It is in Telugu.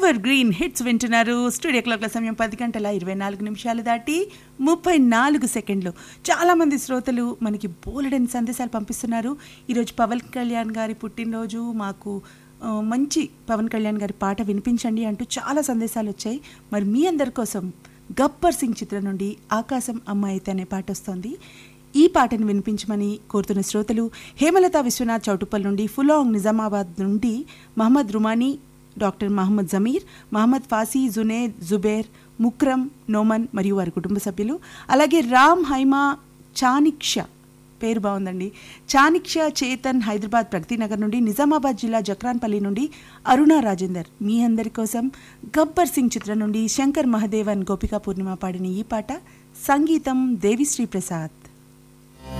ఎవర్ గ్రీన్ హిట్స్ వింటున్నారు స్టూడియో క్లాక్ల సమయం పది గంటల ఇరవై నాలుగు నిమిషాలు దాటి ముప్పై నాలుగు సెకండ్లు చాలా మంది శ్రోతలు మనకి బోలెడని సందేశాలు పంపిస్తున్నారు ఈరోజు పవన్ కళ్యాణ్ గారి పుట్టినరోజు మాకు ఆ, మంచి పవన్ కళ్యాణ్ గారి పాట వినిపించండి అంటూ చాలా సందేశాలు వచ్చాయి మరి మీ అందరి కోసం గబ్బర్ సింగ్ చిత్రం నుండి ఆకాశం అమ్మాయితే అనే పాట వస్తోంది ఈ పాటను వినిపించమని కోరుతున్న శ్రోతలు హేమలత విశ్వనాథ్ చౌటుప్పల్ నుండి ఫులాంగ్ నిజామాబాద్ నుండి మహమ్మద్ రుమానీ డాక్టర్ మహమ్మద్ జమీర్ మహమ్మద్ ఫాసీ జునేద్ జుబేర్ ముక్రమ్ నోమన్ మరియు వారి కుటుంబ సభ్యులు అలాగే రామ్ హైమా చానిక్ష పేరు బాగుందండి చాణిక్య చేతన్ హైదరాబాద్ ప్రగతినగర్ నుండి నిజామాబాద్ జిల్లా జక్రాన్పల్లి నుండి అరుణ రాజేందర్ మీ అందరి కోసం గబ్బర్ సింగ్ చిత్రం నుండి శంకర్ మహదేవన్ గోపికా పూర్ణిమ పాడిన ఈ పాట సంగీతం దేవిశ్రీ ప్రసాద్